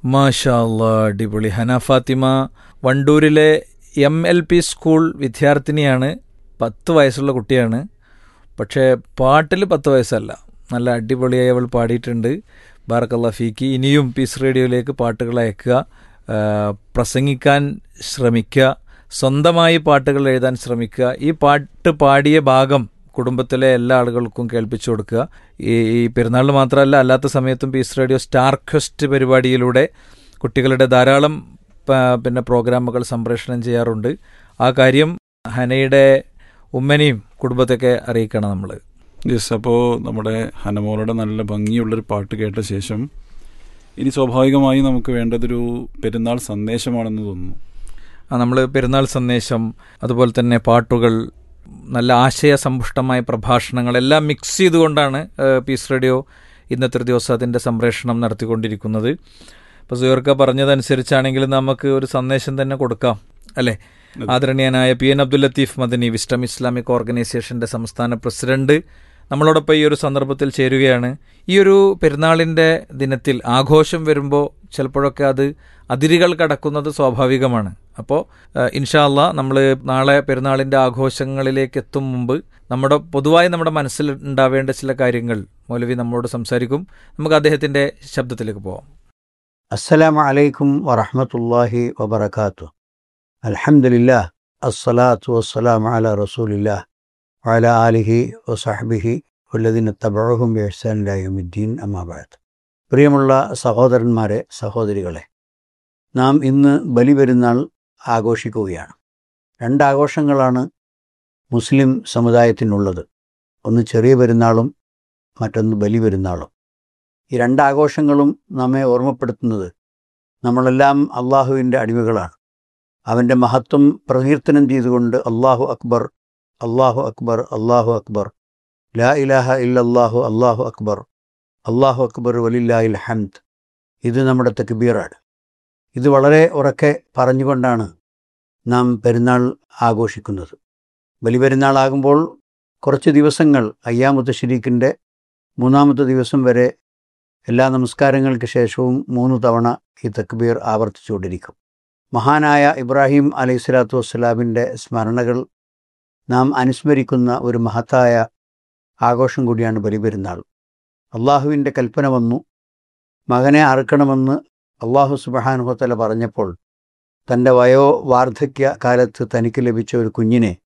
മാഷാ അല്ലാ അടിപൊളി ഹന ഫാത്തിമ വണ്ടൂരിലെ എം എൽ പി സ്കൂൾ വിദ്യാർത്ഥിനിയാണ് പത്ത് വയസ്സുള്ള കുട്ടിയാണ് പക്ഷേ പാട്ടിൽ പത്ത് വയസ്സല്ല നല്ല അടിപൊളിയായി അവൾ പാടിയിട്ടുണ്ട് ബാറക്കല്ല ഫീക്ക് ഇനിയും പീസ് റേഡിയോയിലേക്ക് പാട്ടുകൾ അയക്കുക ആ, പ്രസംഗിക്കാൻ ശ്രമിക്കുക സ്വന്തമായി പാട്ടുകൾ എഴുതാൻ ശ്രമിക്കുക ഈ പാട്ട് പാടിയ ഭാഗം കുടുംബത്തിലെ എല്ലാ ആളുകൾക്കും കേൾപ്പിച്ചു കൊടുക്കുക ഈ ഈ പെരുന്നാളിന് മാത്രമല്ല അല്ലാത്ത സമയത്തും പീസ് റേഡിയോ സ്റ്റാർ ക്വസ്റ്റ് പരിപാടിയിലൂടെ കുട്ടികളുടെ ധാരാളം പ- പിന്നെ പ്രോഗ്രാമുകൾ സംപ്രേഷണം ചെയ്യാറുണ്ട് ആ കാര്യം ഹനയുടെ ഉമ്മനെയും കുടുംബത്തൊക്കെ അറിയിക്കണം നമ്മൾ യെസ് അപ്പോൾ നമ്മുടെ ഹനമോളുടെ നല്ല ഭംഗിയുള്ളൊരു പാട്ട് കേട്ട ശേഷം ഇനി സ്വാഭാവികമായി നമുക്ക് വേണ്ടതൊരു പെരുന്നാൾ സന്ദേശമാണെന്ന് തോന്നുന്നു നമ്മൾ പെരുന്നാൾ സന്ദേശം അതുപോലെ തന്നെ പാട്ടുകൾ നല്ല ആശയസമ്പുഷ്ടമായ പ്രഭാഷണങ്ങൾ എല്ലാം മിക്സ് ചെയ്തുകൊണ്ടാണ് ഏഹ്, പീസ് റേഡിയോ ഇന്നത്തെ ഒരു ദിവസം അതിൻ്റെ സംപ്രേഷണം നടത്തിക്കൊണ്ടിരിക്കുന്നത് ഇപ്പോൾ സുയർക്ക പറഞ്ഞതനുസരിച്ചാണെങ്കിൽ നമുക്ക് ഒരു സന്ദേശം തന്നെ കൊടുക്കാം അല്ലേ ആദരണീയനായ P N Abdul Latheef Madani wisdom Islamic ഓർഗനൈസേഷൻ്റെ സംസ്ഥാന പ്രസിഡന്റ് നമ്മളോടൊപ്പം ഈ ഒരു സന്ദർഭത്തിൽ ചേരുകയാണ് ഈ ഒരു പെരുന്നാളിൻ്റെ ദിനത്തിൽ ആഘോഷം വരുമ്പോൾ ചിലപ്പോഴൊക്കെ അത് അതിരുകൾ കടക്കുന്നത് സ്വാഭാവികമാണ് അപ്പോൾ ഇൻഷാ അല്ലാ നമ്മൾ നാളെ പെരുന്നാളിൻ്റെ ആഘോഷങ്ങളിലേക്ക് എത്തും മുമ്പ് നമ്മുടെ പൊതുവായി നമ്മുടെ മനസ്സിൽ ഉണ്ടാവേണ്ട ചില കാര്യങ്ങൾ മൗലവി നമ്മളോട് സംസാരിക്കും നമുക്ക് അദ്ദേഹത്തിൻ്റെ ശബ്ദത്തിലേക്ക് പോവാം السلام عليكم ورحمة الله وبركاته الحمد لله الصلاة والسلام على رسول الله وعلى آله وصحبه والذين اتبعوهم بإحسان إلى يوم الدين أما بعد പ്രിയമുള്ള സഹോദരന്മാരെ സഹോദരികളെ നാം ഇന്ന് ബലിപെരുന്നാൾ ആഘോഷിക്കുകയാണ് രണ്ടാഘോഷങ്ങളാണ് മുസ്ലിം സമുദായത്തിനുള്ളത് ഒന്ന് ചെറിയ പെരുന്നാളും മറ്റൊന്ന് ബലിപെരുന്നാളും ഈ രണ്ടാഘോഷങ്ങളും നമ്മെ ഓർമ്മപ്പെടുത്തുന്നത് നമ്മളെല്ലാം അള്ളാഹുവിൻ്റെ അടിമകളാണ് അവൻ്റെ മഹത്വം പ്രകീർത്തനം ചെയ്തുകൊണ്ട് അള്ളാഹു അക്ബർ അള്ളാഹു അക്ബർ അള്ളാഹു അക്ബർ ലാ ഇലാഹ ഇല്ലല്ലാഹു അള്ളാഹു അക്ബർ അള്ളാഹു അക്ബർ വലില്ലാഹിൽ ഹംദ് ഇത് നമ്മുടെ തക്ബീറാണ് ഇത് വളരെ ഉറക്കെ പറഞ്ഞുകൊണ്ടാണ് നാം പെരുന്നാൾ ആഘോഷിക്കുന്നത് ബലിപെരുന്നാളാകുമ്പോൾ കുറച്ച് ദിവസങ്ങൾ അയ്യാമുത്ത ഷരീഖിൻ്റെ മൂന്നാമത്തെ ദിവസം വരെ എല്ലാ നമസ്കാരങ്ങൾക്ക് ശേഷവും മൂന്ന് തവണ ഈ തക്ബീർ ആവർത്തിച്ചുകൊണ്ടിരിക്കും മഹാനായ ഇബ്രാഹിം അലൈഹി സ്വലാത്തു വസ്സലാമിൻ്റെ സ്മരണകൾ നാം അനുസ്മരിക്കുന്ന ഒരു മഹത്തായ ആഘോഷം കൂടിയാണ് ബലിപെരുന്നാൾ അള്ളാഹുവിൻ്റെ കൽപ്പന വന്നു മകനെ അറുക്കണമെന്ന് അള്ളാഹു സുബഹാനുഹത്തല പറഞ്ഞപ്പോൾ തൻ്റെ വയോ വാർദ്ധക്യ കാലത്ത് തനിക്ക് ലഭിച്ച ഒരു കുഞ്ഞിനെ